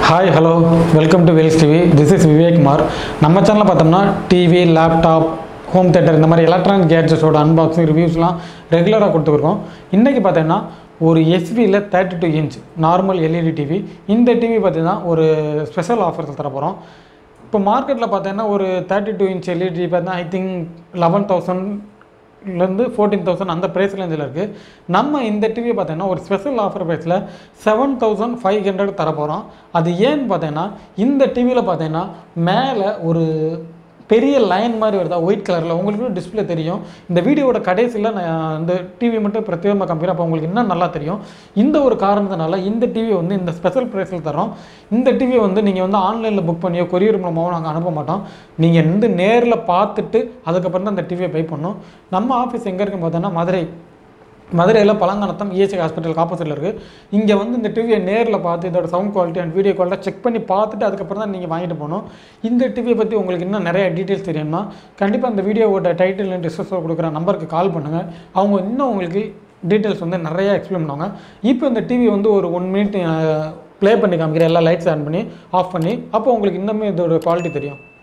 hi hello welcome to Vels TV this is Vivek Kumar நம்ம சேனலில் பார்த்தோம்னா டிவி லேப்டாப் ஹோம் தேட்டர் இந்த மாதிரி எலக்ட்ரானிக் கேட்ஜெட்ஸோட அன்பாக்சிங் ரிவ்யூஸ்லாம் ரெகுலராக கொடுத்துருக்கோம் இன்றைக்கி பார்த்தீங்கன்னா ஒரு எஸ்பியில் thirty two inch normal LED TV இந்த டிவி பார்த்தீங்கன்னா ஒரு ஸ்பெஷல் ஆஃபர்ஸ் தர போகிறோம் இப்போ மார்க்கெட்டில் பார்த்தீங்கன்னா ஒரு தேர்ட்டி டூ இன்ச் எல்இடி பார்த்தீங்கன்னா ஐ திங்க் லெவன் தௌசண்ட் இருந்து ஃபோர்டீன் தௌசண்ட் அந்த ப்ரைஸ் ரேஞ்சில் இருக்குது நம்ம இந்த டிவியை பார்த்தீங்கன்னா ஒரு ஸ்பெஷல் ஆஃபர் ப்ரைஸில் செவன் தௌசண்ட் ஃபைவ் ஹண்ட்ரட் தர போகிறோம் அது ஏன்னு பார்த்தீங்கன்னா இந்த டிவியில் பார்த்தீங்கன்னா மேலே ஒரு பெரிய லைன் மாதிரி வருதா ஒயிட் கலரில் உங்களுக்கு டிஸ்பிளே தெரியும் இந்த வீடியோவோட கடைசியில் நான் இந்த டிவி மட்டும் பிரத்யேகமாக கம்பெனி அப்போ உங்களுக்கு இன்னும் நல்லா தெரியும் இந்த ஒரு காரணத்தினால இந்த டிவி வந்து இந்த ஸ்பெஷல் ப்ரைஸில் தரோம் இந்த டிவியை வந்து நீங்கள் வந்து ஆன்லைனில் புக் பண்ணியோ கொரியர் மூலமாகவும் நாங்கள் அனுப்ப மாட்டோம் நீங்கள் வந்து நேரில் பார்த்துட்டு அதுக்கப்புறம் தான் இந்த டிவியை பை பண்ணணும் நம்ம ஆஃபீஸ் எங்கே இருக்குன்னு பார்த்தோன்னா மதுரை மதுரையில் பழங்கானத்தம் இஎஸ்ஐ ஹாஸ்பிட்டலுக்கு ஆப்போசிட்டில் இருக்குது இங்கே வந்து இந்த டிவியை நேரில் பார்த்து இதோட sound quality and video quality check பண்ணி பார்த்துட்டு அதுக்கப்புறம் தான் நீங்கள் வாங்கிட்டு போகணும் இந்த டிவியை பற்றி உங்களுக்கு இன்னும் நிறைய டீட்டெயில்ஸ் தெரியும்னா கண்டிப்பாக இந்த வீடியோவோட டைட்டில் டிஸ்கஸ் கொடுக்குற நம்பருக்கு கால் பண்ணுங்கள் அவங்க இன்னும் உங்களுக்கு டீட்டெயில்ஸ் வந்து நிறைய எக்ஸ்பிளைன் பண்ணுவாங்க இப்போ இந்த டிவி வந்து ஒரு ஒன் மினிட் ப்ளே பண்ணி காமிக்கிற எல்லா லைட்ஸ் ஆன் பண்ணி ஆஃப் பண்ணி அப்போ உங்களுக்கு இன்னுமே இதோட குவாலிட்டி தெரியும்